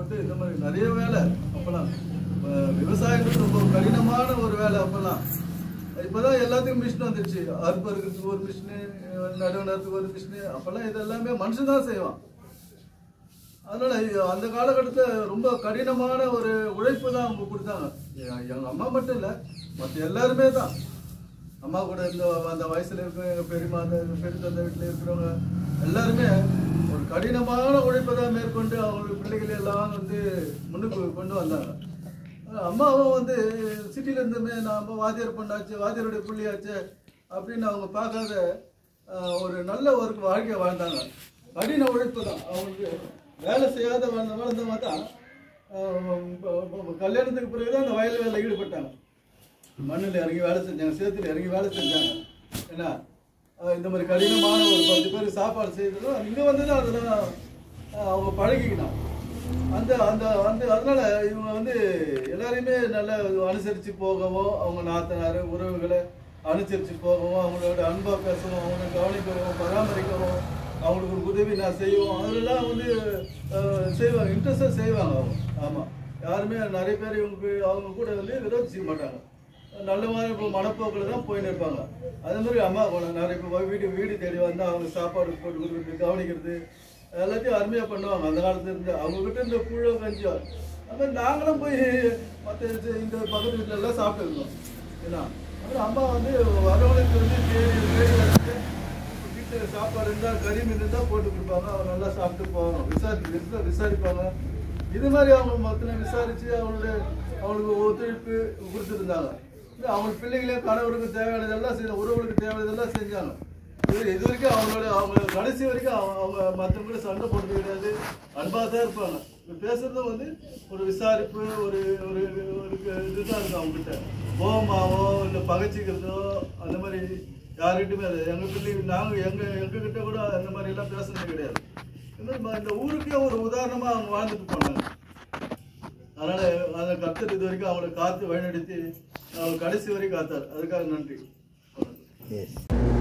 போட்டு இந்த மாதிரி நிறைய வேலை அப்பெல்லாம் அஹ் விவசாயங்கிறது ரொம்ப கடினமான ஒரு வேலை அப்பெல்லாம் இப்பதான் எல்லாத்துக்கும் மிஷின் வந்துருச்சு அறுப்பறுக்கிறதுக்கு ஒரு மிஷினு நடவு நடுறதுக்கு ஒரு மிஷினு அப்பெல்லாம் இது எல்லாமே மனுஷன் தான் செய்வான் அதனால இது- அந்த காலகட்டத்தில் ரொம்ப கடினமான ஒரு உழைப்பு தான் அவங்க கொடுத்தாங்க எ- எங்க அம்மா மட்டும் இல்லை மற்ற எல்லாருமே தான் அம்மா கூட இந்த அந்த வயசுல இருக்க எங்க பெரியம்மா அந்த பெருத்தந்த வீட்டில் இருக்கிறவங்க எல்லாருமே ஒரு கடினமான உழைப்பை தான் மேற்கொண்டு அவங்க பிள்ளைகள் எல்லாம் வந்து முன்னுக்கு கொண்டு வந்தாங்க அஹ் அம்மாவும் வந்து சிட்டில இருந்துமே நாம வாத்தியார் பண்ணாச்சு வாத்தியாருடைய புள்ளியாச்சு அப்படின்னு அவங்க பார்க்காத அஹ், ஒரு நல்ல ஒரு வாழ்க்கையை வாழ்ந்தாங்க கடின உழைப்பு தான் அவங்களுக்கு வேலை செய்யாத வாழ்ந்த வாழ்ந்தவங்க தான் அஹ், இப்ப- இப்ப கல்யாணத்துக்கு பிறகு தான் அந்த வயல் வேலையில் ஈடுபட்டாங்க மண்ணில் இறங்கி வேலை செஞ்சாங்க சேத்துல இறங்கி வேலை செஞ்சாங்க என்ன அஹ் இந்த மாதிரி கடினமான ஒரு பத்து பேர் சாப்பாடு செய்யறதும் இங்கே வந்து தான் அதெல்லாம் அஹ் அவங்க பழகிக்கினாங்க அந்த அந்த அந்த அதனால இவங்க வந்து எல்லாரையுமே நல்லா அனுசரித்து போகவும் அவங்க நாத்தனார் உறவுகளை அனுசரித்து போகவும் அவங்களோட அன்பாக பேசவும் அவங்களை கவனிக்கவும் பராமரிக்கவும் அவங்களுக்கு ஒரு உதவி நான் செய்வோம் அதெல்லாம் வந்து அஹ், செய்வாங்க இன்ட்ரெஸ்டாக செய்வாங்க அவங்க ஆமாம் யாருமே நிறைய பேர் இவங்க அவங்க கூட வந்து விரோதி செய்ய மாட்டாங்க நல்ல மாதிரி இப்போ மனப்போக்கில் தான் போயின்னு இருப்பாங்க அதே மாதிரி அம்மா போனாங்க நிறைய இப்போ வீடு வீடு தேடி வந்து அவங்க சாப்பாடு போட்டு கொடுக்குறது கவனிக்கிறது எல்லாத்தையும் அருமையாக பண்ணுவாங்க அந்த காலத்துல இருந்து அவங்க கிட்ட இந்த கூழ கஞ்சி அது மாதிரி நாங்களும் போய் மற்ற இந்த பக்கத்து வீட்டுல எல்லாம் சாப்பிட்டு இருந்தோம் ஏன்னா அப்புறம் அம்மா வந்து வரவங்களுக்கு வந்து தேடி தேடி வச்சுட்டு வீட்டில் சாப்பாடு இருந்தால் கறி மீன் இருந்தால் போட்டு கொடுப்பாங்க அவங்க நல்லா சாப்பிட்டு போகணும் விசாரி விசாரிப்பாங்க இது மாதிரி அவங்க மொத்தம் விசாரிச்சு அவங்களோட அவங்களுக்கு ஒத்துழைப்பு கொடுத்துருந்தாங்க இது அவங்க பிள்ளைகளே கணவருக்கு தேவையானதெல்லாம் செஞ்ச உறவுகளுக்கு தேவையானதெல்லாம் செஞ்சாங்க இது இது வரைக்கும் அவங்களோட அவங்க கடைசி வரைக்கும் அவங்க அவங்க மற்றவங்க கூட சண்டை போடுறது கிடையாது அன்பாக தான் இருப்பாங்க இப்ப பேசுறதும் வந்து ஒரு விசாரிப்பு ஒரு ஒரு ஒரு இதுதான் இருக்கும் அவங்ககிட்ட கோபமாவோ இல்லை பகைச்சிக்கிறதோ அந்த மாதிரி யார்கிட்டயுமே இல்லை எங்கள் பிள்ளை நாங்கள் எங்கள் எங்ககிட்ட கூட அந்த மாதிரி எல்லாம் பேசுறது கிடையாது இந்த மாதிரி ம- இந்த ஊருக்கே ஒரு உதாரணமாக அவங்க வாழ்ந்துட்டு போனாங்க அதனால அந்த கர்த்தர் இது வரைக்கும் அவங்களை காத்து வழிநடத்தி அவங்க கடைசி வரைக்கும் காத்தார் அதுக்காக நன்றி எஸ்